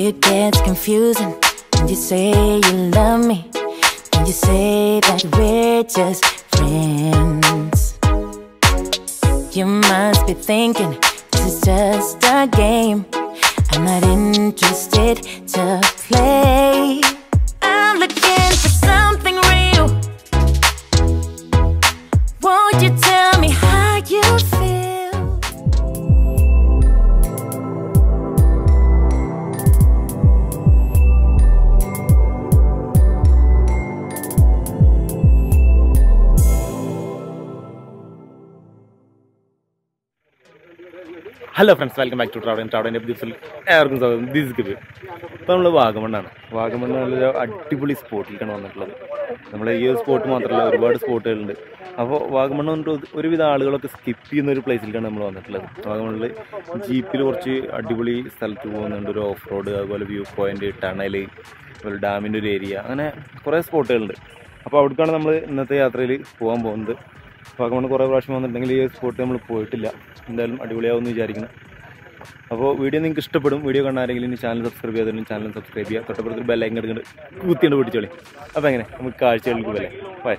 it gets confusing when you say you love me. When you say that we're just friends. You must be thinking this is just a game. I'm not interested to play. I'm looking for something real. Won't you tell me how you feel? Hello friends welcome back to travel ട്രാവലിൻ്റെ ദിവസത്തിൽ ഏവർക്കും സ്വാഗതം this ഗിബ് ഇപ്പോൾ നമ്മൾ വാഗമണ്ണാണ് വാഗമണ്ണ് നല്ലൊരു അടിപൊളി സ്പോട്ടിലേക്കാണ് വന്നിട്ടുള്ളത് നമ്മൾ ഈ ഒരു സ്പോട്ട് മാത്രമല്ല ഒരുപാട് സ്പോട്ടുകളുണ്ട് അപ്പോൾ വാഗമണ്ണ് വന്നിട്ട് ഒരുവിധ ആളുകളൊക്കെ സ്കിപ്പ് ചെയ്യുന്ന ഒരു പ്ലേസിലേക്കാണ് നമ്മൾ വന്നിട്ടുള്ളത് വാഗമണ്ണിൽ ജീപ്പിൽ കുറച്ച് അടിപൊളി സ്ഥലത്ത് പോകുന്നുണ്ട് ഒരു ഓഫ് റോഡ് അതുപോലെ വ്യൂ പോയിന്റ് ടണൽ അതുപോലെ ഡാമിൻ്റെ ഒരു ഏരിയ അങ്ങനെ കുറേ സ്പോട്ടുകളുണ്ട് അപ്പോൾ അവിടേക്കാണ് നമ്മൾ ഇന്നത്തെ യാത്രയിൽ പോകാൻ പോകുന്നത് വാഗമണ്ണ് കുറേ പ്രാവശ്യം വന്നിട്ടുണ്ടെങ്കിൽ ഈ സ്പോട്ട് നമ്മൾ പോയിട്ടില്ല എന്തായാലും അടിപൊളിയാവുമെന്ന് വിചാരിക്കുന്നു അപ്പോൾ വീഡിയോ നിങ്ങൾക്ക് ഇഷ്ടപ്പെടും വീഡിയോ കാണാരെങ്കിലും ഇനി ചാനൽ സബ്സ്ക്രൈബ് ചെയ്തിട്ടുണ്ടെങ്കിൽ ചാനൽ സബ്സ്ക്രൈബ് ചെയ്യുക തൊട്ടപ്പുറത്ത് ഒരു ബെല്ലൈക്കൻ എടുക്കുന്നുണ്ട് കുത്തിയുണ്ട് പിടിച്ചോളി അപ്പോൾ എങ്ങനെ നമുക്ക് കാഴ്ചകൾക്ക് പോലെ ബൈ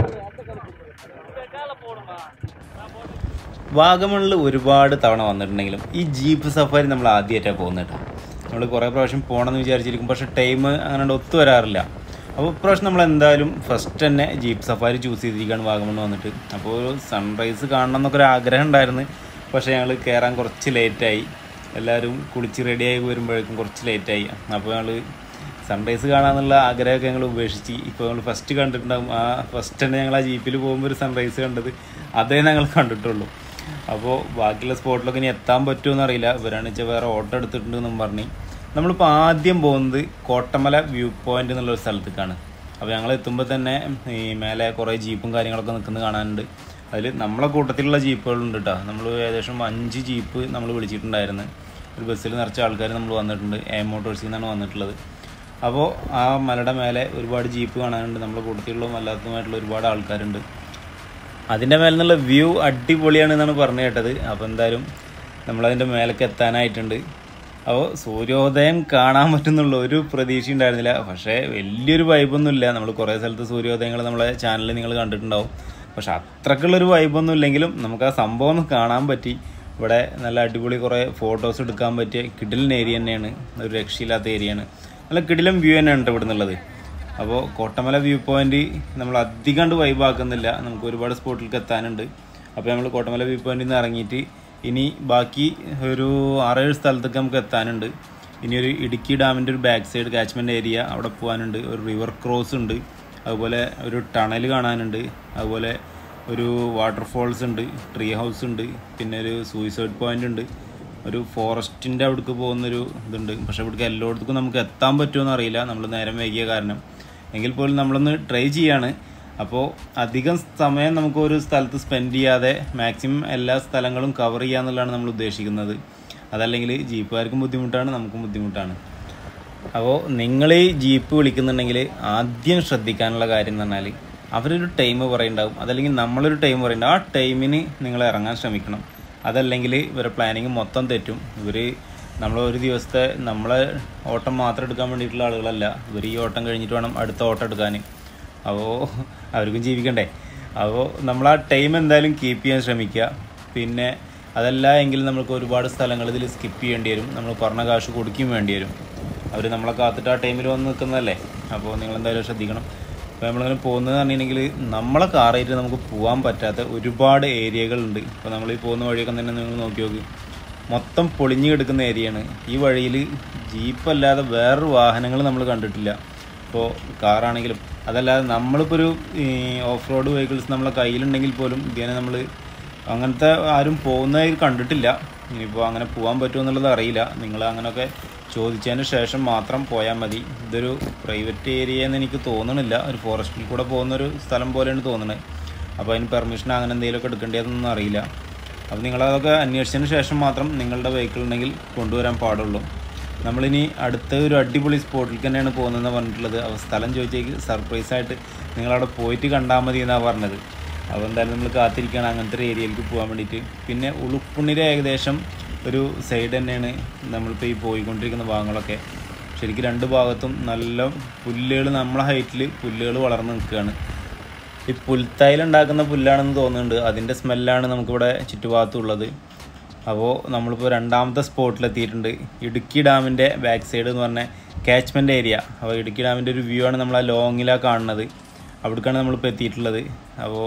വാഗമണിൽ ഒരുപാട് തവണ വന്നിട്ടുണ്ടെങ്കിലും ഈ ജീപ്പ് സഫാരി നമ്മൾ ആദ്യമായിട്ടാണ് പോകുന്നത് കേട്ടോ നമ്മൾ കുറേ പ്രാവശ്യം പോകണമെന്ന് വിചാരിച്ചിരിക്കും പക്ഷേ ടൈം അങ്ങനെ ഒത്തു വരാറില്ല അപ്പോൾ ഇപ്രാവശ്യം നമ്മൾ എന്തായാലും ഫസ്റ്റ് തന്നെ ജീപ്പ് സഫാരി ചൂസ് ചെയ്തിരിക്കുകയാണ് വാഗമണ് വന്നിട്ട് അപ്പോൾ ഒരു സൺറൈസ് കാണണം എന്നൊക്കെ ഒരു ആഗ്രഹം ഉണ്ടായിരുന്നു പക്ഷേ ഞങ്ങൾ കയറാൻ കുറച്ച് ലേറ്റായി എല്ലാവരും കുളിച്ച് റെഡിയായി വരുമ്പോഴേക്കും കുറച്ച് ലേറ്റായി അപ്പോൾ ഞങ്ങൾ സൺറൈസ് കാണാമെന്നുള്ള ആഗ്രഹമൊക്കെ ഞങ്ങൾ ഉപേക്ഷിച്ച് ഇപ്പോൾ ഞങ്ങൾ ഫസ്റ്റ് കണ്ടിട്ടുണ്ടാകും ആ ഫസ്റ്റ് തന്നെ ഞങ്ങൾ ആ ജീപ്പിൽ പോകുമ്പോൾ ഒരു സൺറൈസ് കണ്ടത് അതേ ഞങ്ങൾ കണ്ടിട്ടുള്ളൂ അപ്പോൾ ബാക്കിയുള്ള സ്പോട്ടിലൊക്കെ ഇനി എത്താൻ പറ്റുമെന്ന് അറിയില്ല ഇവരാണെന്ന് വെച്ചാൽ വേറെ ഓട്ടോ എടുത്തിട്ടുണ്ടെന്നും പറഞ്ഞ് നമ്മളിപ്പോൾ ആദ്യം പോകുന്നത് കോട്ടമല വ്യൂ പോയിന്റ് എന്നുള്ള ഒരു സ്ഥലത്തേക്കാണ് അപ്പോൾ ഞങ്ങൾ എത്തുമ്പോൾ തന്നെ ഈ മേലെ കുറേ ജീപ്പും കാര്യങ്ങളൊക്കെ നിൽക്കുന്നത് കാണാനുണ്ട് അതിൽ നമ്മളെ കൂട്ടത്തിലുള്ള ജീപ്പുകളുണ്ട് കേട്ടോ നമ്മൾ ഏകദേശം അഞ്ച് ജീപ്പ് നമ്മൾ വിളിച്ചിട്ടുണ്ടായിരുന്നു ഒരു ബസ്സിൽ നിറച്ച ആൾക്കാർ നമ്മൾ വന്നിട്ടുണ്ട് എ മോട്ടോഴ്സിൽ നിന്നാണ് വന്നിട്ടുള്ളത് അപ്പോൾ ആ മലയുടെ മേലെ ഒരുപാട് ജീപ്പ് കാണാനുണ്ട് നമ്മുടെ കൂട്ടത്തിലുള്ള അല്ലാത്തതുമായിട്ടുള്ള ഒരുപാട് ആൾക്കാരുണ്ട് അതിൻ്റെ മേലെ നിന്നുള്ള വ്യൂ അടിപൊളിയാണ് എന്നാണ് പറഞ്ഞു കേട്ടത് അപ്പോൾ എന്തായാലും നമ്മളതിൻ്റെ മേലേക്ക് എത്താനായിട്ടുണ്ട് അപ്പോൾ സൂര്യോദയം കാണാൻ പറ്റുന്നുള്ള ഒരു പ്രതീക്ഷ ഉണ്ടായിരുന്നില്ല പക്ഷേ വലിയൊരു വൈബൊന്നുമില്ല നമ്മൾ കുറേ സ്ഥലത്ത് സൂര്യോദയങ്ങൾ നമ്മളെ ചാനലിൽ നിങ്ങൾ കണ്ടിട്ടുണ്ടാവും പക്ഷെ അത്രക്കുള്ളൊരു വൈബൊന്നും ഇല്ലെങ്കിലും നമുക്ക് ആ സംഭവം ഒന്ന് കാണാൻ പറ്റി ഇവിടെ നല്ല അടിപൊളി കുറേ ഫോട്ടോസ് എടുക്കാൻ പറ്റിയ കിടിലൻ ഏരിയ തന്നെയാണ് ഒരു രക്ഷയില്ലാത്ത ഏരിയയാണ് നല്ല കിടിലം വ്യൂ തന്നെയാണ് കേട്ടോ ഇവിടെ നിന്നുള്ളത് അപ്പോൾ കോട്ടമല വ്യൂ പോയിന്റ് നമ്മൾ അധികം കണ്ട് വൈബാക്കുന്നില്ല നമുക്ക് ഒരുപാട് സ്പോട്ടിലേക്ക് എത്താനുണ്ട് അപ്പോൾ നമ്മൾ കോട്ടമല വ്യൂ പോയിന്റിൽ നിന്ന് ഇറങ്ങിയിട്ട് ഇനി ബാക്കി ഒരു ആറേഴ് സ്ഥലത്തൊക്കെ നമുക്ക് എത്താനുണ്ട് ഇനി ഒരു ഇടുക്കി ഡാമിൻ്റെ ഒരു ബാക്ക് സൈഡ് കാച്ച്മെൻറ്റ് ഏരിയ അവിടെ പോകാനുണ്ട് ഒരു റിവർ ക്രോസ് ഉണ്ട് അതുപോലെ ഒരു ടണൽ കാണാനുണ്ട് അതുപോലെ ഒരു വാട്ടർഫോൾസ് ഉണ്ട് ട്രീ ഹൗസ് ഉണ്ട് പിന്നെ ഒരു സൂയിസൈഡ് പോയിന്റ് ഉണ്ട് ഒരു ഫോറസ്റ്റിൻ്റെ അവിടേക്ക് പോകുന്നൊരു ഇതുണ്ട് പക്ഷേ ഇവിടേക്ക് എല്ലായിടത്തേക്കും നമുക്ക് എത്താൻ പറ്റുമെന്ന് അറിയില്ല നമ്മൾ നേരം വൈകിയ കാരണം എങ്കിൽ പോലും നമ്മളൊന്ന് ട്രൈ ചെയ്യാണ് അപ്പോൾ അധികം സമയം നമുക്ക് ഒരു സ്ഥലത്ത് സ്പെൻഡ് ചെയ്യാതെ മാക്സിമം എല്ലാ സ്ഥലങ്ങളും കവർ ചെയ്യാന്നുള്ളതാണ് നമ്മൾ ഉദ്ദേശിക്കുന്നത് അതല്ലെങ്കിൽ ജീപ്പുകാർക്കും ബുദ്ധിമുട്ടാണ് നമുക്കും ബുദ്ധിമുട്ടാണ് അപ്പോൾ നിങ്ങൾ ഈ ജീപ്പ് വിളിക്കുന്നുണ്ടെങ്കിൽ ആദ്യം ശ്രദ്ധിക്കാനുള്ള കാര്യം എന്ന് പറഞ്ഞാൽ അവരൊരു ടൈം പറയുണ്ടാവും അതല്ലെങ്കിൽ നമ്മളൊരു ടൈം പറയുന്നുണ്ടാവും ആ ടൈമിന് നിങ്ങൾ ഇറങ്ങാൻ ശ്രമിക്കണം അതല്ലെങ്കിൽ ഇവരുടെ പ്ലാനിങ് മൊത്തം തെറ്റും ഇവർ നമ്മൾ ഒരു ദിവസത്തെ നമ്മളെ ഓട്ടം മാത്രം എടുക്കാൻ വേണ്ടിയിട്ടുള്ള ആളുകളല്ല ഇവർ ഈ ഓട്ടം കഴിഞ്ഞിട്ട് വേണം അടുത്ത ഓട്ടം എടുക്കാൻ അപ്പോൾ അവർക്കും ജീവിക്കണ്ടേ അപ്പോൾ നമ്മൾ ആ ടൈം എന്തായാലും കീപ്പ് ചെയ്യാൻ ശ്രമിക്കുക പിന്നെ അതല്ല എങ്കിൽ നമുക്ക് ഒരുപാട് സ്ഥലങ്ങൾ ഇതിൽ സ്കിപ്പ് ചെയ്യേണ്ടി വരും നമ്മൾ പറഞ്ഞ കാശ് കൊടുക്കുകയും വേണ്ടി വരും അവർ നമ്മളെ കാത്തിട്ട് ആ ടൈമിൽ വന്ന് നിൽക്കുന്നതല്ലേ അപ്പോൾ നിങ്ങൾ എന്തായാലും ശ്രദ്ധിക്കണം അപ്പോൾ നമ്മളിങ്ങനെ പോകുന്നത് പറഞ്ഞിട്ടുണ്ടെങ്കിൽ നമ്മളെ കാറായിട്ട് നമുക്ക് പോകാൻ പറ്റാത്ത ഒരുപാട് ഏരിയകളുണ്ട് ഇപ്പോൾ നമ്മൾ ഈ പോകുന്ന വഴിയൊക്കെ തന്നെ നിങ്ങൾ നോക്കി നോക്ക് മൊത്തം പൊളിഞ്ഞു കിടക്കുന്ന ഏരിയയാണ് ഈ വഴിയിൽ ജീപ്പ് അല്ലാതെ വേറൊരു വാഹനങ്ങൾ നമ്മൾ കണ്ടിട്ടില്ല ഇപ്പോൾ കാറാണെങ്കിലും അതല്ലാതെ നമ്മളിപ്പോൾ ഒരു ഓഫ് റോഡ് വെഹിക്കിൾസ് നമ്മളെ കയ്യിലുണ്ടെങ്കിൽ പോലും ഇതിനെ നമ്മൾ അങ്ങനത്തെ ആരും പോകുന്നതായി കണ്ടിട്ടില്ല ഇനിയിപ്പോൾ അങ്ങനെ പോകാൻ പറ്റുമോ എന്നുള്ളത് അറിയില്ല നിങ്ങൾ അങ്ങനെയൊക്കെ ചോദിച്ചതിന് ശേഷം മാത്രം പോയാൽ മതി ഇതൊരു പ്രൈവറ്റ് ഏരിയ എന്ന് എനിക്ക് തോന്നണില്ല ഒരു ഫോറസ്റ്റിൽ കൂടെ പോകുന്ന ഒരു സ്ഥലം പോലെയാണ് തോന്നുന്നത് അപ്പോൾ അതിന് പെർമിഷൻ അങ്ങനെ എന്തെങ്കിലുമൊക്കെ എടുക്കേണ്ടതെന്നൊന്നും അറിയില്ല അപ്പോൾ നിങ്ങളതൊക്കെ അന്വേഷിച്ചതിന് ശേഷം മാത്രം നിങ്ങളുടെ വെഹിക്കിൾ ഉണ്ടെങ്കിൽ കൊണ്ടുവരാൻ പാടുള്ളൂ നമ്മളിനി അടുത്ത ഒരു അടിപൊളി സ്പോട്ടിൽ തന്നെയാണ് പോകുന്നതെന്ന് പറഞ്ഞിട്ടുള്ളത് അപ്പോൾ സ്ഥലം ചോദിച്ചേക്ക് സർപ്രൈസായിട്ട് നിങ്ങളവിടെ പോയിട്ട് കണ്ടാൽ മതി എന്നാണ് പറഞ്ഞത് അപ്പോൾ എന്തായാലും നമ്മൾ കാത്തിരിക്കുകയാണ് അങ്ങനത്തെ ഒരു ഏരിയയിലേക്ക് പോകാൻ വേണ്ടിയിട്ട് പിന്നെ ഉളുപ്പുണ്ണിര ഏകദേശം ഒരു സൈഡ് തന്നെയാണ് നമ്മളിപ്പോൾ ഈ പോയിക്കൊണ്ടിരിക്കുന്ന ഭാഗങ്ങളൊക്കെ ശരിക്കും രണ്ട് ഭാഗത്തും നല്ല പുല്ലുകൾ നമ്മളെ ഹൈറ്റിൽ പുല്ലുകൾ വളർന്ന് നിൽക്കുകയാണ് ഈ പുൽത്തൈൽ ഉണ്ടാക്കുന്ന പുല്ലാണെന്ന് തോന്നുന്നുണ്ട് അതിൻ്റെ സ്മെല്ലാണ് നമുക്കിവിടെ ചുറ്റുഭാഗത്തുള്ളത് അപ്പോൾ നമ്മളിപ്പോൾ രണ്ടാമത്തെ സ്പോട്ടിലെത്തിയിട്ടുണ്ട് ഇടുക്കി ഡാമിൻ്റെ ബാക്ക് സൈഡ് എന്ന് പറഞ്ഞ കാച്ച്മെൻറ്റ് ഏരിയ അപ്പോൾ ഇടുക്കി ഡാമിൻ്റെ ഒരു വ്യൂ ആണ് നമ്മൾ ആ ലോങ്ങിലാണ് കാണുന്നത് അവിടേക്കാണ് നമ്മളിപ്പോൾ എത്തിയിട്ടുള്ളത് അപ്പോൾ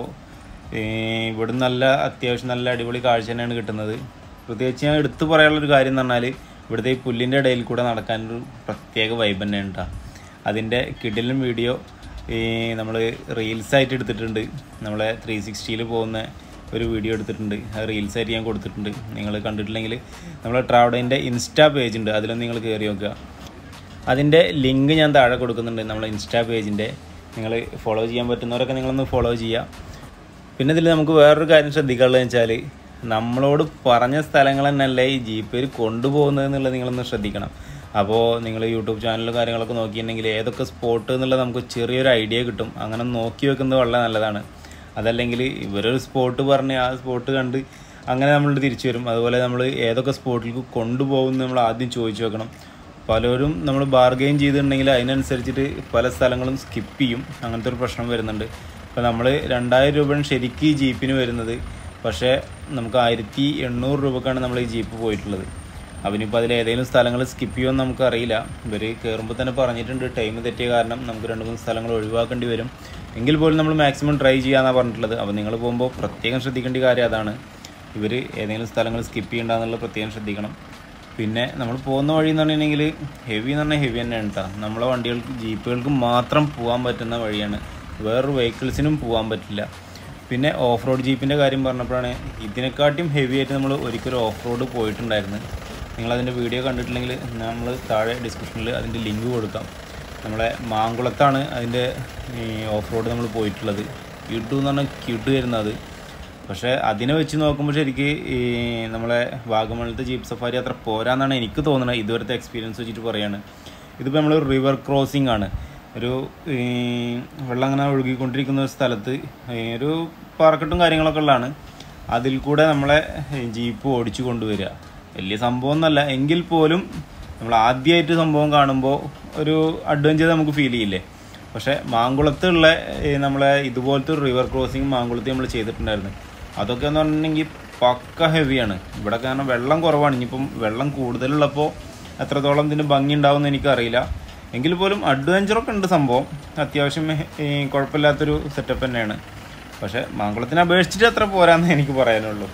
ഇവിടെ നല്ല അത്യാവശ്യം നല്ല അടിപൊളി കാഴ്ച തന്നെയാണ് കിട്ടുന്നത് പ്രത്യേകിച്ച് ഞാൻ എടുത്തു പറയാനുള്ളൊരു കാര്യം എന്ന് പറഞ്ഞാൽ ഇവിടുത്തെ ഈ പുല്ലിൻ്റെ ഇടയിൽ കൂടെ നടക്കാനൊരു പ്രത്യേക വൈബ് തന്നെയാണ് കേട്ടോ അതിൻ്റെ കിടിലും വീഡിയോ ഈ നമ്മൾ റീൽസായിട്ട് എടുത്തിട്ടുണ്ട് നമ്മളെ ത്രീ സിക്സ്റ്റിയിൽ പോകുന്ന ഒരു വീഡിയോ എടുത്തിട്ടുണ്ട് അത് റീൽസായിട്ട് ഞാൻ കൊടുത്തിട്ടുണ്ട് നിങ്ങൾ കണ്ടിട്ടില്ലെങ്കിൽ നമ്മളെ ട്രാവഡിൻ്റെ ഇൻസ്റ്റാ പേജ് ഉണ്ട് അതിലൊന്ന് നിങ്ങൾ കയറി നോക്കുക അതിൻ്റെ ലിങ്ക് ഞാൻ താഴെ കൊടുക്കുന്നുണ്ട് നമ്മളെ ഇൻസ്റ്റാ പേജിൻ്റെ നിങ്ങൾ ഫോളോ ചെയ്യാൻ പറ്റുന്നവരൊക്കെ നിങ്ങളൊന്ന് ഫോളോ ചെയ്യുക പിന്നെ ഇതിൽ നമുക്ക് വേറൊരു കാര്യം ശ്രദ്ധിക്കാനുള്ളത് വെച്ചാൽ നമ്മളോട് പറഞ്ഞ സ്ഥലങ്ങൾ തന്നെയല്ലേ ഈ ജീപ്പിൽ കൊണ്ടുപോകുന്നത് എന്നുള്ളത് നിങ്ങളൊന്ന് ശ്രദ്ധിക്കണം അപ്പോൾ നിങ്ങൾ യൂട്യൂബ് ചാനലും കാര്യങ്ങളൊക്കെ നോക്കിയിട്ടുണ്ടെങ്കിൽ ഏതൊക്കെ സ്പോട്ട് എന്നുള്ളത് നമുക്ക് ചെറിയൊരു ഐഡിയ കിട്ടും അങ്ങനെ നോക്കി വെക്കുന്നത് വളരെ നല്ലതാണ് അതല്ലെങ്കിൽ ഇവരൊരു സ്പോട്ട് പറഞ്ഞ് ആ സ്പോട്ട് കണ്ട് അങ്ങനെ നമ്മൾ തിരിച്ചു വരും അതുപോലെ നമ്മൾ ഏതൊക്കെ സ്പോട്ടിലേക്ക് കൊണ്ടുപോകും നമ്മൾ ആദ്യം ചോദിച്ചു വെക്കണം പലരും നമ്മൾ ബാർഗെയിൻ ചെയ്തിട്ടുണ്ടെങ്കിൽ അതിനനുസരിച്ചിട്ട് പല സ്ഥലങ്ങളും സ്കിപ്പ് ചെയ്യും അങ്ങനത്തെ ഒരു പ്രശ്നം വരുന്നുണ്ട് ഇപ്പോൾ നമ്മൾ രണ്ടായിരം രൂപയാണ് ശരിക്കും ഈ ജീപ്പിന് വരുന്നത് പക്ഷേ നമുക്ക് ആയിരത്തി എണ്ണൂറ് രൂപക്കാണ് നമ്മൾ ഈ ജീപ്പ് പോയിട്ടുള്ളത് അവനിപ്പോൾ അതിൽ ഏതെങ്കിലും സ്ഥലങ്ങൾ സ്കിപ്പ് ചെയ്യുമെന്ന് നമുക്കറിയില്ല ഇവർ കയറുമ്പോൾ തന്നെ പറഞ്ഞിട്ടുണ്ട് ടൈം തെറ്റിയ കാരണം നമുക്ക് രണ്ട് മൂന്ന് സ്ഥലങ്ങൾ ഒഴിവാക്കേണ്ടി വരും എങ്കിൽ പോലും നമ്മൾ മാക്സിമം ട്രൈ ചെയ്യാമെന്നാണ് പറഞ്ഞിട്ടുള്ളത് അപ്പോൾ നിങ്ങൾ പോകുമ്പോൾ പ്രത്യേകം ശ്രദ്ധിക്കേണ്ട കാര്യം അതാണ് ഇവർ ഏതെങ്കിലും സ്ഥലങ്ങൾ സ്കിപ്പ് ചെയ്യണ്ടെന്നുള്ള പ്രത്യേകം ശ്രദ്ധിക്കണം പിന്നെ നമ്മൾ പോകുന്ന വഴി എന്ന് പറഞ്ഞിട്ടുണ്ടെങ്കിൽ ഹെവി എന്ന് പറഞ്ഞാൽ ഹെവി തന്നെയാണ് കേട്ടോ നമ്മളെ വണ്ടികൾക്ക് ജീപ്പുകൾക്ക് മാത്രം പോകാൻ പറ്റുന്ന വഴിയാണ് വേറൊരു വെഹിക്കിൾസിനും പോകാൻ പറ്റില്ല പിന്നെ ഓഫ് റോഡ് ജീപ്പിൻ്റെ കാര്യം പറഞ്ഞപ്പോഴാണ് ഇതിനെക്കാട്ടിയും ഹെവി ആയിട്ട് നമ്മൾ ഒരിക്കലും ഓഫ് റോഡ് പോയിട്ടുണ്ടായിരുന്നു നിങ്ങളതിൻ്റെ വീഡിയോ കണ്ടിട്ടില്ലെങ്കിൽ നമ്മൾ താഴെ ഡിസ്ക്രിപ്ഷനിൽ അതിൻ്റെ ലിങ്ക് കൊടുക്കാം നമ്മളെ മാങ്കുളത്താണ് അതിൻ്റെ ഓഫ് റോഡ് നമ്മൾ പോയിട്ടുള്ളത് കിട്ടു എന്ന് പറഞ്ഞാൽ കിട്ടു വരുന്നത് പക്ഷേ അതിനെ വെച്ച് നോക്കുമ്പോൾ ശരിക്ക് ഈ നമ്മളെ വാഗമണിലത്തെ ജീപ്പ് സഫാരി അത്ര പോരാന്നാണ് എനിക്ക് തോന്നുന്നത് ഇതുവരത്തെ എക്സ്പീരിയൻസ് വെച്ചിട്ട് പറയാണ് ഇതിപ്പോൾ നമ്മൾ റിവർ ക്രോസിംഗ് ആണ് ഒരു ഈ വെള്ളം അങ്ങനെ ഒഴുകിക്കൊണ്ടിരിക്കുന്ന ഒരു സ്ഥലത്ത് ഈ ഒരു പാറക്കെട്ടും കാര്യങ്ങളൊക്കെ ഉള്ളതാണ് അതിൽ കൂടെ നമ്മളെ ജീപ്പ് ഓടിച്ചു കൊണ്ടുവരിക വലിയ സംഭവം ഒന്നല്ല എങ്കിൽ പോലും നമ്മൾ ആദ്യമായിട്ട് സംഭവം കാണുമ്പോൾ ഒരു അഡ്വഞ്ചർ നമുക്ക് ഫീൽ ചെയ്യില്ലേ പക്ഷേ മാങ്കുളത്തുള്ള ഈ നമ്മളെ ഇതുപോലത്തെ ഒരു റിവർ ക്രോസിങ് മാങ്കുളത്ത് നമ്മൾ ചെയ്തിട്ടുണ്ടായിരുന്നു അതൊക്കെ എന്ന് പറഞ്ഞിട്ടുണ്ടെങ്കിൽ പക്ക ഹെവിയാണ് ഇവിടെ കാരണം വെള്ളം കുറവാണ് ഇനിയിപ്പം വെള്ളം കൂടുതലുള്ളപ്പോൾ എത്രത്തോളം ഇതിന് ഭംഗി ഉണ്ടാവുമെന്ന് എനിക്കറിയില്ല എങ്കിൽ പോലും അഡ്വഞ്ചറൊക്കെ ഉണ്ട് സംഭവം അത്യാവശ്യം ഈ കുഴപ്പമില്ലാത്തൊരു സെറ്റപ്പ് തന്നെയാണ് പക്ഷേ മാങ്കുളത്തിനെ അപേക്ഷിച്ചിട്ട് അത്ര പോരാന്ന് എനിക്ക് പറയാനുള്ളൂ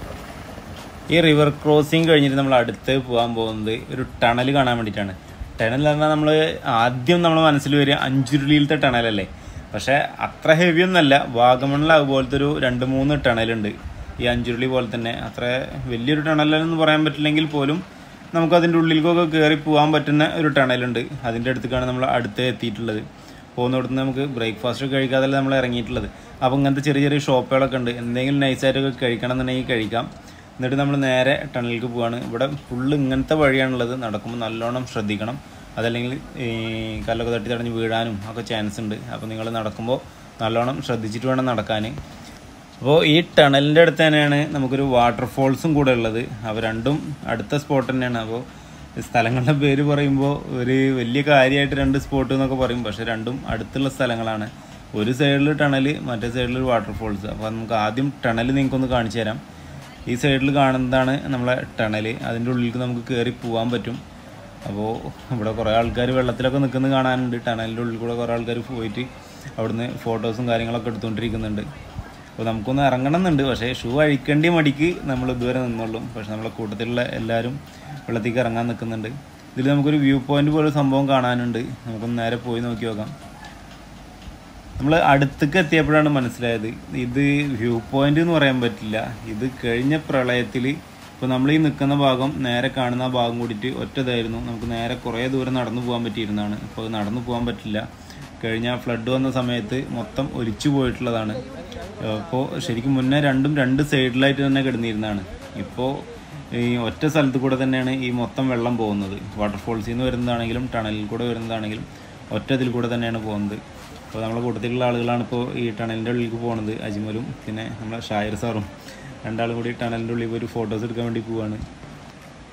ഈ റിവർ ക്രോസിങ് കഴിഞ്ഞിട്ട് നമ്മൾ അടുത്ത് പോകാൻ പോകുന്നത് ഒരു ടണൽ കാണാൻ വേണ്ടിയിട്ടാണ് ടണൽ എന്ന് പറഞ്ഞാൽ നമ്മൾ ആദ്യം നമ്മുടെ മനസ്സിൽ വരിക അഞ്ചുരുളിയിലത്തെ ടണലല്ലേ പക്ഷേ അത്ര ഹെവി ഒന്നല്ല വാഗമണിൽ അതുപോലത്തെ ഒരു രണ്ട് മൂന്ന് ടണലുണ്ട് ഈ അഞ്ചുരുളി പോലെ തന്നെ അത്ര വലിയൊരു ടണലെന്ന് പറയാൻ പറ്റില്ലെങ്കിൽ പോലും നമുക്ക് അതിൻ്റെ ഉള്ളിലേക്കൊക്കെ കയറി പോകാൻ പറ്റുന്ന ഒരു ടണലുണ്ട് അതിൻ്റെ അടുത്തേക്കാണ് നമ്മൾ അടുത്ത് എത്തിയിട്ടുള്ളത് പോകുന്നിടത്ത് നമുക്ക് ബ്രേക്ക്ഫാസ്റ്റ് ഒക്കെ കഴിക്കാതെ നമ്മൾ ഇറങ്ങിയിട്ടുള്ളത് അപ്പോൾ ഇങ്ങനത്തെ ചെറിയ ചെറിയ ഷോപ്പുകളൊക്കെ ഉണ്ട് എന്തെങ്കിലും നൈസായിട്ടൊക്കെ കഴിക്കണം എന്നുണ്ടെങ്കിൽ കഴിക്കാം എന്നിട്ട് നമ്മൾ നേരെ ടണലിലേക്ക് പോവാണ് ഇവിടെ ഫുള്ള് ഇങ്ങനത്തെ വഴിയാണുള്ളത് നടക്കുമ്പോൾ നല്ലോണം ശ്രദ്ധിക്കണം അതല്ലെങ്കിൽ ഈ കല്ലൊക്കെ തട്ടി തടഞ്ഞ് വീഴാനും ഒക്കെ ചാൻസ് ഉണ്ട് അപ്പോൾ നിങ്ങൾ നടക്കുമ്പോൾ നല്ലോണം ശ്രദ്ധിച്ചിട്ട് വേണം നടക്കാൻ അപ്പോൾ ഈ ടണലിൻ്റെ അടുത്ത് തന്നെയാണ് നമുക്കൊരു വാട്ടർഫോൾസും കൂടെ ഉള്ളത് അവ രണ്ടും അടുത്ത സ്പോട്ട് തന്നെയാണ് അപ്പോൾ സ്ഥലങ്ങളുടെ പേര് പറയുമ്പോൾ ഒരു വലിയ കാര്യമായിട്ട് രണ്ട് സ്പോട്ട് എന്നൊക്കെ പറയും പക്ഷേ രണ്ടും അടുത്തുള്ള സ്ഥലങ്ങളാണ് ഒരു സൈഡിൽ ടണൽ മറ്റേ സൈഡിൽ ഒരു വാട്ടർഫോൾസ് അപ്പോൾ നമുക്ക് ആദ്യം ടണൽ നിങ്ങൾക്കൊന്ന് കാണിച്ചു തരാം ഈ സൈഡിൽ കാണുന്നതാണ് നമ്മളെ ടണൽ അതിൻ്റെ ഉള്ളിലേക്ക് നമുക്ക് കയറി പോകാൻ പറ്റും അപ്പോൾ ഇവിടെ കുറേ ആൾക്കാർ വെള്ളത്തിലൊക്കെ നിൽക്കുന്നത് കാണാനുണ്ട് ടണലിൻ്റെ ഉള്ളിൽ കൂടെ കുറേ ആൾക്കാർ പോയിട്ട് അവിടുന്ന് ഫോട്ടോസും കാര്യങ്ങളൊക്കെ എടുത്തുകൊണ്ടിരിക്കുന്നുണ്ട് അപ്പോൾ നമുക്കൊന്ന് ഇറങ്ങണം എന്നുണ്ട് പക്ഷേ ഷൂ അഴിക്കേണ്ടി മടിക്ക് നമ്മൾ ഇതുവരെ നിന്നുള്ളൂ പക്ഷേ നമ്മളെ കൂട്ടത്തിലുള്ള എല്ലാവരും വെള്ളത്തേക്ക് ഇറങ്ങാൻ നിൽക്കുന്നുണ്ട് ഇതിൽ നമുക്കൊരു വ്യൂ പോയിന്റ് പോലെ സംഭവം കാണാനുണ്ട് നമുക്കൊന്ന് നേരെ പോയി നോക്കി നോക്കാം നമ്മൾ അടുത്തേക്ക് എത്തിയപ്പോഴാണ് മനസ്സിലായത് ഇത് വ്യൂ പോയിന്റ് എന്ന് പറയാൻ പറ്റില്ല ഇത് കഴിഞ്ഞ പ്രളയത്തിൽ ഇപ്പോൾ നമ്മൾ ഈ നിൽക്കുന്ന ഭാഗം നേരെ കാണുന്ന ആ ഭാഗം കൂടിയിട്ട് ഒറ്റതായിരുന്നു നമുക്ക് നേരെ കുറേ ദൂരം നടന്നു പോകാൻ പറ്റിയിരുന്നതാണ് ഇപ്പോൾ അത് നടന്നു പോകാൻ പറ്റില്ല കഴിഞ്ഞ ഫ്ലഡ് വന്ന സമയത്ത് മൊത്തം ഒലിച്ചു പോയിട്ടുള്ളതാണ് അപ്പോൾ ശരിക്കും മുന്നേ രണ്ടും രണ്ട് സൈഡിലായിട്ട് തന്നെ കിടന്നിരുന്നതാണ് ഇപ്പോൾ ഈ ഒറ്റ സ്ഥലത്ത് കൂടെ തന്നെയാണ് ഈ മൊത്തം വെള്ളം പോകുന്നത് വാട്ടർഫോൾസിൽ നിന്ന് വരുന്നതാണെങ്കിലും ടണലിൽ കൂടെ വരുന്നതാണെങ്കിലും ഒറ്റ ഇതിൽ കൂടെ തന്നെയാണ് പോകുന്നത് അപ്പോൾ നമ്മളെ കൂട്ടത്തിലുള്ള ആളുകളാണ് ഇപ്പോൾ ഈ ടണലിൻ്റെ ഉള്ളിലേക്ക് പോകുന്നത് അജ്മലും പിന്നെ നമ്മളെ ഷായർ സാറും രണ്ടാളും കൂടി ടണലിൻ്റെ ഉള്ളിൽ പോയി ഒരു ഫോട്ടോസ് എടുക്കാൻ വേണ്ടി പോവാണ്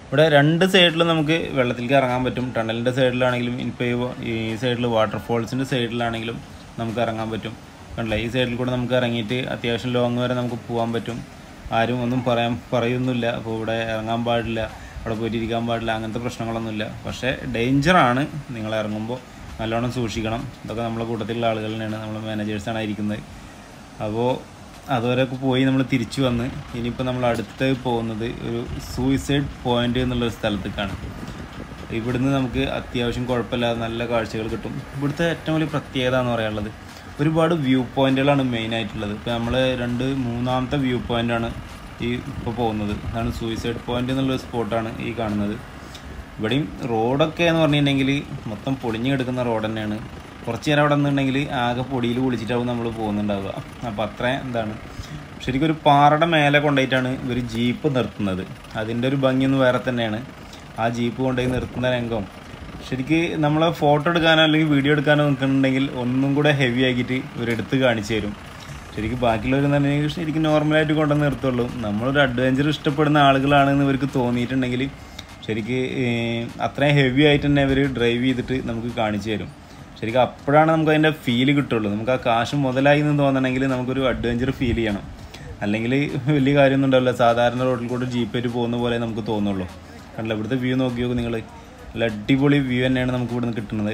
ഇവിടെ രണ്ട് സൈഡിലും നമുക്ക് വെള്ളത്തിലേക്ക് ഇറങ്ങാൻ പറ്റും ടണലിൻ്റെ സൈഡിലാണെങ്കിലും ഇപ്പോൾ ഈ സൈഡിൽ വാട്ടർഫോൾസിൻ്റെ സൈഡിലാണെങ്കിലും നമുക്ക് ഇറങ്ങാൻ പറ്റും കണ്ടില്ലേ ഈ സൈഡിൽ കൂടെ നമുക്ക് ഇറങ്ങിയിട്ട് അത്യാവശ്യം ലോങ് വരെ നമുക്ക് പോകാൻ പറ്റും ആരും ഒന്നും പറയാൻ പറയൊന്നുമില്ല അപ്പോൾ ഇവിടെ ഇറങ്ങാൻ പാടില്ല അവിടെ പോയിട്ട് ഇരിക്കാൻ പാടില്ല അങ്ങനത്തെ പ്രശ്നങ്ങളൊന്നുമില്ല പക്ഷേ ഡേഞ്ചറാണ് നിങ്ങൾ ഇറങ്ങുമ്പോൾ നല്ലോണം സൂക്ഷിക്കണം ഇതൊക്കെ നമ്മളെ കൂട്ടത്തിലുള്ള ആളുകൾ തന്നെയാണ് നമ്മൾ മാനേജേഴ്സാണ് ഇരിക്കുന്നത് അപ്പോൾ അതുവരെയൊക്കെ പോയി നമ്മൾ തിരിച്ചു വന്ന് ഇനിയിപ്പോൾ നമ്മൾ അടുത്ത് പോകുന്നത് ഒരു സൂയിസൈഡ് പോയിന്റ് എന്നുള്ള ഒരു സ്ഥലത്തേക്കാണ് ഇവിടുന്ന് നമുക്ക് അത്യാവശ്യം കുഴപ്പമില്ലാതെ നല്ല കാഴ്ചകൾ കിട്ടും ഇവിടുത്തെ ഏറ്റവും വലിയ പ്രത്യേകത എന്ന് പറയാനുള്ളത് ഒരുപാട് വ്യൂ പോയിന്റുകളാണ് മെയിൻ ആയിട്ടുള്ളത് ഇപ്പോൾ നമ്മൾ രണ്ട് മൂന്നാമത്തെ വ്യൂ പോയിന്റാണ് ഈ ഇപ്പോൾ പോകുന്നത് അതാണ് സൂയിസൈഡ് പോയിന്റ് എന്നുള്ള സ്പോട്ടാണ് ഈ കാണുന്നത് ഇവിടെയും റോഡൊക്കെ എന്ന് പറഞ്ഞിട്ടുണ്ടെങ്കിൽ മൊത്തം പൊളിഞ്ഞു കിടക്കുന്ന റോഡ് തന്നെയാണ് കുറച്ച് നേരം അവിടെ നിന്നുണ്ടെങ്കിൽ ആകെ പൊടിയിൽ കുളിച്ചിട്ടാവും നമ്മൾ പോകുന്നുണ്ടാവുക അപ്പോൾ അത്രയും എന്താണ് ശരിക്കും ഒരു പാറയുടെ മേലെ കൊണ്ടുപോയിട്ടാണ് ഇവർ ജീപ്പ് നിർത്തുന്നത് അതിൻ്റെ ഒരു ഭംഗിയൊന്നും വേറെ തന്നെയാണ് ആ ജീപ്പ് കൊണ്ടുപോയി നിർത്തുന്ന രംഗം ശരിക്ക് നമ്മളെ ഫോട്ടോ എടുക്കാനോ അല്ലെങ്കിൽ വീഡിയോ എടുക്കാനോ നിൽക്കുന്നുണ്ടെങ്കിൽ ഒന്നും കൂടെ ഹെവി ആക്കിയിട്ട് ഇവരെടുത്ത് കാണിച്ചു തരും ശരിക്കും ബാക്കിയുള്ളവർ തന്നെ ശരിക്കും നോർമലായിട്ട് കൊണ്ടുവന്ന് നിർത്തുള്ളൂ നമ്മളൊരു അഡ്വഞ്ചർ ഇഷ്ടപ്പെടുന്ന ആളുകളാണെന്ന് ഇവർക്ക് തോന്നിയിട്ടുണ്ടെങ്കിൽ ശരിക്ക് ഏഹ്, അത്രയും ഹെവി ആയിട്ട് തന്നെ ഇവർ ഡ്രൈവ് ചെയ്തിട്ട് നമുക്ക് കാണിച്ചു തരും ശരിക്കും അപ്പോഴാണ് നമുക്ക് അതിൻ്റെ ഫീല് കിട്ടുള്ളൂ നമുക്ക് ആ കാശ് മുതലായി എന്ന് തോന്നണമെങ്കിൽ നമുക്കൊരു അഡ്വഞ്ചർ ഫീൽ ചെയ്യണം അല്ലെങ്കിൽ വലിയ കാര്യമൊന്നും ഉണ്ടാവില്ല സാധാരണ റോഡിൽ കൂടെ ജീപ്പായിട്ട് പോകുന്ന പോലെ നമുക്ക് തോന്നുള്ളൂ കണ്ടില്ല ഇവിടുത്തെ വ്യൂ നോക്കി നോക്കും നിങ്ങൾ നല്ല അടിപൊളി വ്യൂ തന്നെയാണ് നമുക്ക് ഇവിടുന്ന് കിട്ടുന്നത്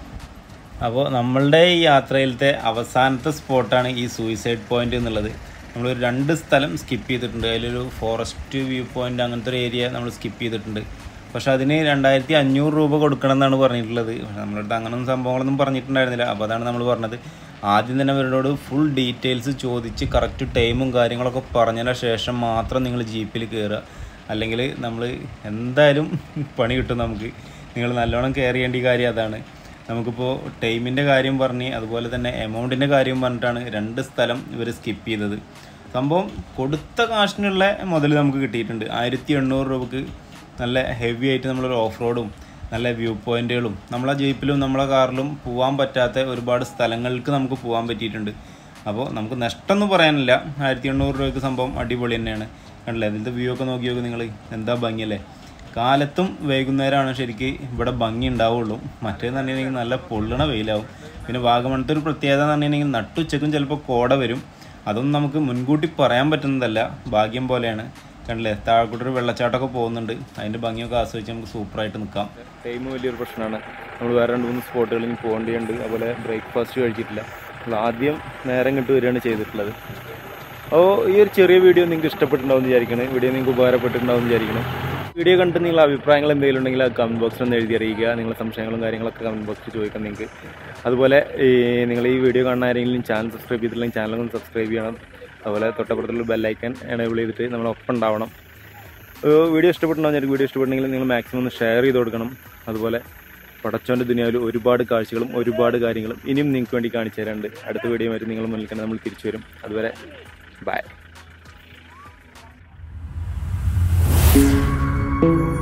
അപ്പോൾ നമ്മളുടെ ഈ യാത്രയിലത്തെ അവസാനത്തെ സ്പോട്ടാണ് ഈ സൂയിസൈഡ് പോയിന്റ് എന്നുള്ളത് നമ്മൾ രണ്ട് സ്ഥലം സ്കിപ്പ് ചെയ്തിട്ടുണ്ട് അതിലൊരു ഫോറസ്റ്റ് വ്യൂ പോയിന്റ് അങ്ങനത്തെ ഒരു ഏരിയ നമ്മൾ സ്കിപ്പ് ചെയ്തിട്ടുണ്ട് പക്ഷെ അതിന് രണ്ടായിരത്തി അഞ്ഞൂറ് രൂപ കൊടുക്കണം എന്നാണ് പറഞ്ഞിട്ടുള്ളത് പക്ഷെ നമ്മളടുത്ത് അങ്ങനൊന്നും സംഭവങ്ങളൊന്നും പറഞ്ഞിട്ടുണ്ടായിരുന്നില്ല അപ്പോൾ അതാണ് നമ്മൾ പറഞ്ഞത് ആദ്യം തന്നെ അവരോട് ഫുൾ ഡീറ്റെയിൽസ് ചോദിച്ച് കറക്റ്റ് ടൈമും കാര്യങ്ങളൊക്കെ പറഞ്ഞതിന് ശേഷം മാത്രം നിങ്ങൾ ജീപ്പിൽ കയറുക അല്ലെങ്കിൽ നമ്മൾ എന്തായാലും പണി കിട്ടും നമുക്ക് നിങ്ങൾ നല്ലോണം കെയർ ചെയ്യേണ്ട കാര്യം അതാണ് നമുക്കിപ്പോൾ ടൈമിൻ്റെ കാര്യം പറഞ്ഞ് അതുപോലെ തന്നെ എമൗണ്ടിൻ്റെ കാര്യം പറഞ്ഞിട്ടാണ് രണ്ട് സ്ഥലം ഇവർ സ്കിപ്പ് ചെയ്തത് സംഭവം കൊടുത്ത കാശിനുള്ള മുതൽ നമുക്ക് കിട്ടിയിട്ടുണ്ട് ആയിരത്തി എണ്ണൂറ് രൂപക്ക് നല്ല ഹെവി ആയിട്ട് നമ്മളൊരു ഓഫ് റോഡും നല്ല വ്യൂ പോയിന്റുകളും നമ്മളെ ജീപ്പിലും നമ്മളെ കാറിലും പോകാൻ പറ്റാത്ത ഒരുപാട് സ്ഥലങ്ങൾക്ക് നമുക്ക് പോകാൻ പറ്റിയിട്ടുണ്ട് അപ്പോൾ നമുക്ക് നഷ്ടമൊന്നും പറയാനില്ല ആയിരത്തി എണ്ണൂറ് രൂപയ്ക്ക് സംഭവം അടിപൊളി തന്നെയാണ് കണ്ടില്ലേ ഇതിൻ്റെ വ്യൂ ഒക്കെ നോക്കി നോക്കി നിങ്ങൾ എന്താ ഭംഗിയല്ലേ കാലത്തും വൈകുന്നേരമാണ് ശരിക്ക് ഇവിടെ ഭംഗി ഉണ്ടാവുള്ളൂ മറ്റേന്ന് പറഞ്ഞിട്ടുണ്ടെങ്കിൽ നല്ല പൊള്ളണ വെയിലാവും പിന്നെ വാഗമണത്തെ ഒരു പ്രത്യേകത എന്ന് പറഞ്ഞിട്ടുണ്ടെങ്കിൽ നട്ടുച്ചക്കും ചിലപ്പോൾ കോട വരും അതൊന്നും നമുക്ക് മുൻകൂട്ടി പറയാൻ പറ്റുന്നതല്ല ഭാഗ്യം പോലെയാണ് കണ്ടില്ലേ താഴെക്കൂട്ടൊരു വെള്ളച്ചാട്ടമൊക്കെ പോകുന്നുണ്ട് അതിൻ്റെ ഭംഗിയൊക്കെ ആസ്വദിച്ച് നമുക്ക് സൂപ്പറായിട്ട് നിൽക്കാം ടൈം വലിയൊരു പ്രശ്നമാണ് നമ്മൾ വേറെ രണ്ട് മൂന്ന് സ്പോട്ടുകളിൽ പോകേണ്ടതുണ്ട് അതുപോലെ ബ്രേക്ക്ഫാസ്റ്റ് കഴിച്ചിട്ടില്ല നമ്മൾ ആദ്യം നേരം കിട്ട് വരികയാണ് ചെയ്തിട്ടുള്ളത് അപ്പോൾ ഈ ഒരു ചെറിയ വീഡിയോ നിങ്ങൾക്ക് ഇഷ്ടപ്പെട്ടിട്ടുണ്ടാവും എന്ന് വിചാരിക്കണേ വീഡിയോ നിങ്ങൾക്ക് ഉപകാരപ്പെട്ടിട്ടുണ്ടാവും എന്ന് വിചാരിക്കണം വീഡിയോ കണ്ട് നിങ്ങൾ അഭിപ്രായങ്ങൾ എന്തെങ്കിലും ഉണ്ടെങ്കിൽ ആ കമൻറ്റ് ബോക്സിൽ ഒന്ന് എഴുതി അറിയിക്കുക നിങ്ങളുടെ സംശയങ്ങളും കാര്യങ്ങളൊക്കെ കമൻറ്റ് ബോക്സിൽ ചോദിക്കാം നിങ്ങൾക്ക് അതുപോലെ ഈ നിങ്ങൾ ഈ വീഡിയോ കാണുന്ന ആരെങ്കിലും ചാനൽ സബ്സ്ക്രൈബ് ചെയ്തിട്ടില്ലെങ്കിൽ ചാനൽ ഒന്ന് സബ്സ്ക്രൈബ് ചെയ്യണം അതുപോലെ തൊട്ടപ്പുറത്തുള്ള ബെല്ലൈക്കൻ എനേബിൾ ചെയ്തിട്ട് നമ്മളൊപ്പം ഉണ്ടാവണം ഏഹ് വീഡിയോ ഇഷ്ടപ്പെട്ടുണ്ടാവും ഞാൻ വീഡിയോ ഇഷ്ടപ്പെട്ടെങ്കിൽ നിങ്ങൾ മാക്സിമം ഒന്ന് ഷെയർ ചെയ്ത് കൊടുക്കണം അതുപോലെ പടച്ചോൻ്റെ ദുനിയാവിൽ ഒരുപാട് കാഴ്ചകളും ഒരുപാട് കാര്യങ്ങളും ഇനിയും നിങ്ങൾക്ക് വേണ്ടി കാണിച്ചു തരാനുണ്ട് അടുത്ത വീഡിയോ വരെ നിങ്ങൾ മുന്നിൽ കണ്ട് നമ്മൾ തിരിച്ചു വരും അതുവരെ ബൈ